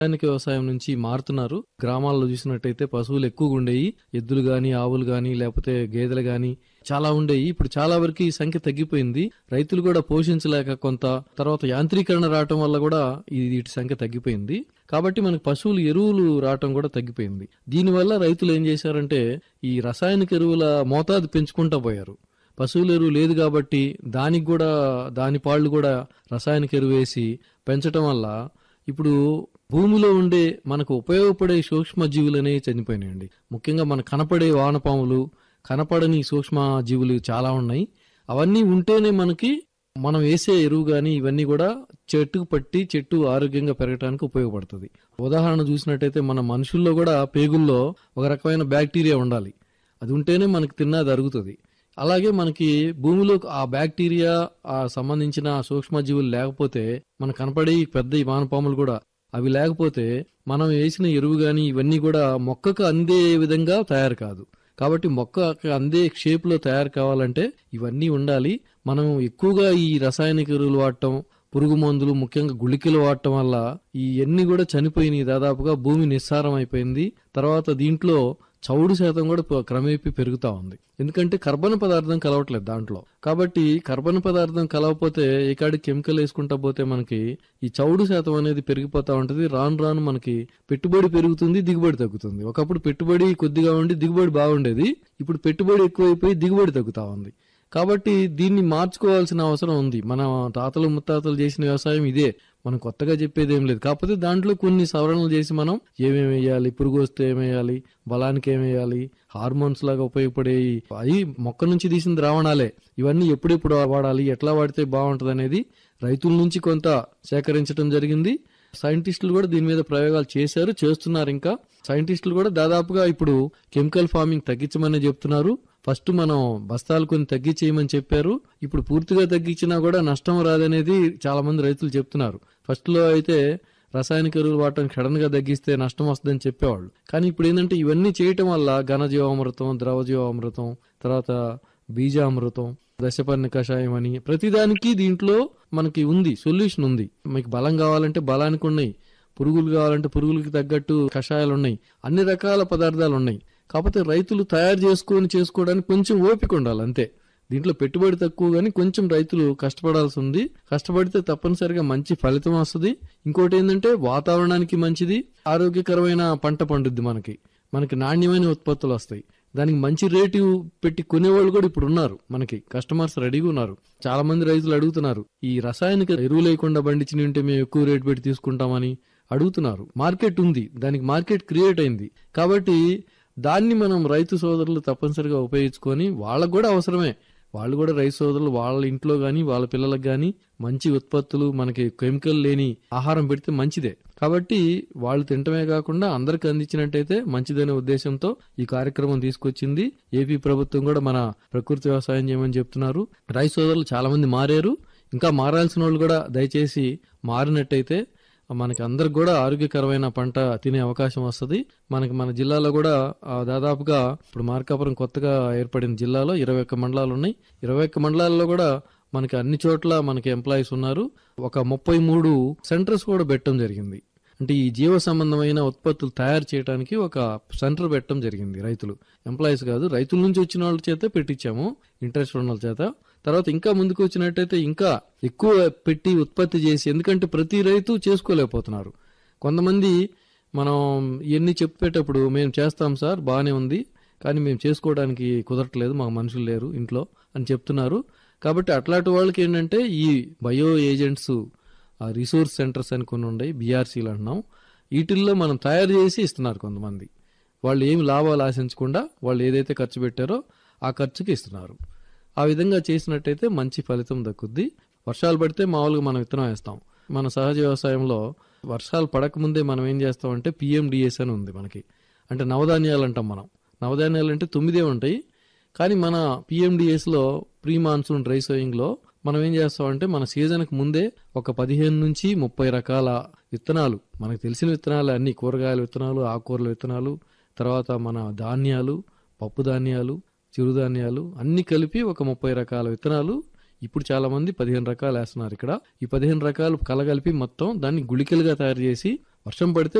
రసాయనిక వ్యవసాయం నుంచి మారుతున్నారు గ్రామాల్లో చూసినట్టయితే పశువులు ఎక్కువగా ఉండేవి ఎద్దులు గాని ఆవులు గాని లేకపోతే గేదెలు గాని చాలా ఉండేవి ఇప్పుడు చాలా వరకు ఈ సంఖ్య తగ్గిపోయింది రైతులు కూడా పోషించలేక కొంత తర్వాత యాంత్రీకరణ రావటం వల్ల కూడా ఈ వీటి సంఖ్య తగ్గిపోయింది కాబట్టి మనకు పశువులు ఎరువులు రావటం కూడా తగ్గిపోయింది దీనివల్ల రైతులు ఏం చేశారంటే ఈ రసాయనిక ఎరువుల మోతాదు పెంచుకుంటా పోయారు పశువుల ఎరువు లేదు కాబట్టి దానికి కూడా దాని పాళ్ళు కూడా రసాయనిక ఎరువు వేసి పెంచటం వల్ల ఇప్పుడు భూమిలో ఉండే మనకు ఉపయోగపడే సూక్ష్మ జీవులు అనేవి చనిపోయినాయండి ముఖ్యంగా మన కనపడే వానపాములు కనపడని సూక్ష్మ జీవులు చాలా ఉన్నాయి అవన్నీ ఉంటేనే మనకి మనం వేసే ఎరువు కానీ ఇవన్నీ కూడా చెట్టుకు పట్టి చెట్టు ఆరోగ్యంగా పెరగడానికి ఉపయోగపడుతుంది ఉదాహరణ చూసినట్టయితే మన మనుషుల్లో కూడా పేగుల్లో ఒక రకమైన బ్యాక్టీరియా ఉండాలి అది ఉంటేనే మనకి తిన్నది అరుగుతుంది అలాగే మనకి భూమిలో ఆ బ్యాక్టీరియా ఆ సంబంధించిన సూక్ష్మజీవులు లేకపోతే మనకు కనపడే ఈ పెద్ద ఈ వానపాములు కూడా అవి లేకపోతే మనం వేసిన ఎరువు గాని ఇవన్నీ కూడా మొక్కకు అందే విధంగా తయారు కాదు కాబట్టి మొక్క అందే షేప్ లో తయారు కావాలంటే ఇవన్నీ ఉండాలి మనం ఎక్కువగా ఈ రసాయనిక ఎరువులు వాడటం పురుగు మందులు ముఖ్యంగా గుళికలు వాడటం వల్ల ఈ అన్ని కూడా చనిపోయినాయి దాదాపుగా భూమి నిస్సారం అయిపోయింది తర్వాత దీంట్లో చౌడు శాతం కూడా ప- క్రమేపీ పెరుగుతా ఉంది ఎందుకంటే కర్బన పదార్థం కలవట్లేదు దాంట్లో కాబట్టి కర్బన పదార్థం కలవకపోతే ఇకాడి కెమికల్ వేసుకుంటా పోతే మనకి ఈ చౌడు శాతం అనేది పెరిగిపోతా ఉంటది రాను రాను మనకి పెట్టుబడి పెరుగుతుంది దిగుబడి తగ్గుతుంది ఒకప్పుడు పెట్టుబడి కొద్దిగా ఉండి దిగుబడి బాగుండేది ఇప్పుడు పెట్టుబడి ఎక్కువైపోయి దిగుబడి తగ్గుతా ఉంది కాబట్టి దీన్ని మార్చుకోవాల్సిన అవసరం ఉంది మన తాతలు ముత్తాతలు చేసిన వ్యవసాయం ఇదే మనం కొత్తగా చెప్పేది ఏం లేదు కాకపోతే దాంట్లో కొన్ని సవరణలు చేసి మనం ఏమేమి వేయాలి పురుగు వస్తే ఏమేయాలి బలానికి ఏమేయాలి హార్మోన్స్ లాగా ఉపయోగపడే అవి మొక్క నుంచి తీసిన ద్రావణాలే ఇవన్నీ ఎప్పుడెప్పుడు వాడాలి ఎట్లా వాడితే బాగుంటది అనేది రైతుల నుంచి కొంత సేకరించడం జరిగింది సైంటిస్టులు కూడా దీని మీద ప్రయోగాలు చేశారు చేస్తున్నారు ఇంకా సైంటిస్టులు కూడా దాదాపుగా ఇప్పుడు కెమికల్ ఫార్మింగ్ తగ్గించమని చెప్తున్నారు ఫస్ట్ మనం బస్తాలు కొన్ని తగ్గించేయమని చెప్పారు ఇప్పుడు పూర్తిగా తగ్గించినా కూడా నష్టం రాదనేది చాలా మంది రైతులు చెప్తున్నారు ఫస్ట్ లో అయితే రసాయనిక ఎరువులు వాడటం సడన్ గా తగ్గిస్తే నష్టం వస్తుందని చెప్పేవాళ్ళు కానీ ఇప్పుడు ఏంటంటే ఇవన్నీ చేయటం వల్ల ఘనజీవామృతం ద్రవజీవామృతం తర్వాత బీజామృతం దశపర్ణ కషాయం అని ప్రతిదానికి దీంట్లో మనకి ఉంది సొల్యూషన్ ఉంది మీకు బలం కావాలంటే బలానికి ఉన్నాయి పురుగులు కావాలంటే పురుగులకి తగ్గట్టు కషాయాలు ఉన్నాయి అన్ని రకాల పదార్థాలు ఉన్నాయి కాకపోతే రైతులు తయారు చేసుకొని చేసుకోవడానికి కొంచెం ఓపిక ఉండాలి అంతే దీంట్లో పెట్టుబడి తక్కువ కానీ కొంచెం రైతులు కష్టపడాల్సి ఉంది కష్టపడితే తప్పనిసరిగా మంచి ఫలితం వస్తుంది ఇంకోటి ఏంటంటే వాతావరణానికి మంచిది ఆరోగ్యకరమైన పంట పండుద్ది మనకి మనకి నాణ్యమైన ఉత్పత్తులు వస్తాయి దానికి మంచి రేటు పెట్టి కొనేవాళ్ళు కూడా ఇప్పుడు ఉన్నారు మనకి కస్టమర్స్ రెడీగా ఉన్నారు చాలా మంది రైతులు అడుగుతున్నారు ఈ రసాయనిక ఎరువు లేకుండా పండించిన ఉంటే మేము ఎక్కువ రేటు పెట్టి తీసుకుంటామని అడుగుతున్నారు మార్కెట్ ఉంది దానికి మార్కెట్ క్రియేట్ అయింది కాబట్టి దాన్ని మనం రైతు సోదరులు తప్పనిసరిగా ఉపయోగించుకొని వాళ్ళకు కూడా అవసరమే వాళ్ళు కూడా రైతు సోదరులు వాళ్ళ ఇంట్లో గాని వాళ్ళ పిల్లలకు గాని మంచి ఉత్పత్తులు మనకి కెమికల్ లేని ఆహారం పెడితే మంచిదే కాబట్టి వాళ్ళు తినటమే కాకుండా అందరికి అందించినట్టయితే మంచిదనే ఉద్దేశంతో ఈ కార్యక్రమం తీసుకొచ్చింది ఏపీ ప్రభుత్వం కూడా మన ప్రకృతి వ్యవసాయం చేయమని చెప్తున్నారు రైతు సోదరులు చాలా మంది మారారు ఇంకా మారాల్సిన వాళ్ళు కూడా దయచేసి మారినట్టయితే మనకి అందరికి కూడా ఆరోగ్యకరమైన పంట తినే అవకాశం వస్తుంది మనకి మన జిల్లాలో కూడా ఆ, దాదాపుగా ఇప్పుడు మార్కాపురం కొత్తగా ఏర్పడిన జిల్లాలో ఇరవై ఒక్క మండలాలు ఉన్నాయి ఇరవై ఒక్క మండలాల్లో కూడా మనకి అన్ని చోట్ల మనకి ఎంప్లాయీస్ ఉన్నారు ఒక ముప్పై మూడు సెంటర్స్ కూడా పెట్టడం జరిగింది అంటే ఈ జీవ సంబంధమైన ఉత్పత్తులు తయారు చేయడానికి ఒక సెంటర్ పెట్టడం జరిగింది రైతులు ఎంప్లాయీస్ కాదు రైతుల నుంచి వచ్చిన వాళ్ళ చేత పెట్టించాము ఇంట్రెస్ట్ ఉన్న వాళ్ళ చేత తర్వాత ఇంకా ముందుకు వచ్చినట్టయితే ఇంకా ఎక్కువ పెట్టి ఉత్పత్తి చేసి ఎందుకంటే ప్రతి రైతు చేసుకోలేకపోతున్నారు కొంతమంది మనం ఇవన్నీ చెప్పేటప్పుడు మేము చేస్తాం సార్ బాగానే ఉంది కానీ మేము చేసుకోవడానికి కుదరట్లేదు మాకు మనుషులు లేరు ఇంట్లో అని చెప్తున్నారు కాబట్టి అట్లాంటి వాళ్ళకి ఏంటంటే ఈ బయో ఏజెంట్స్ రిసోర్స్ సెంటర్స్ అని కొన్ని ఉన్నాయి బీఆర్సీలు అంటున్నాం వీటిల్లో మనం తయారు చేసి ఇస్తున్నారు కొంతమంది వాళ్ళు ఏమి లాభాలు ఆశించకుండా వాళ్ళు ఏదైతే ఖర్చు పెట్టారో ఆ ఖర్చుకి ఇస్తున్నారు ఆ విధంగా చేసినట్టయితే మంచి ఫలితం దక్కుద్ది వర్షాలు పడితే మామూలుగా మనం విత్తనం వేస్తాం మన సహజ వ్యవసాయంలో వర్షాలు పడకముందే మనం ఏం చేస్తామంటే పిఎండిఎస్ అని ఉంది మనకి అంటే నవధాన్యాలు అంటాం మనం నవధాన్యాలు అంటే తొమ్మిదే ఉంటాయి కానీ మన పిఎండిఎస్ లో ప్రీ మాన్సూన్ డ్రై సోయింగ్ లో మనం ఏం చేస్తామంటే మన సీజన్ కు ముందే ఒక పదిహేను నుంచి ముప్పై రకాల విత్తనాలు మనకు తెలిసిన విత్తనాలు అన్ని కూరగాయల విత్తనాలు ఆకుకూరల విత్తనాలు తర్వాత మన ధాన్యాలు పప్పు ధాన్యాలు చిరుధాన్యాలు అన్ని కలిపి ఒక ముప్పై రకాల విత్తనాలు ఇప్పుడు చాలా మంది పదిహేను రకాలు వేస్తున్నారు ఇక్కడ ఈ పదిహేను రకాలు కలగలిపి మొత్తం దాన్ని గుళికలుగా తయారు చేసి వర్షం పడితే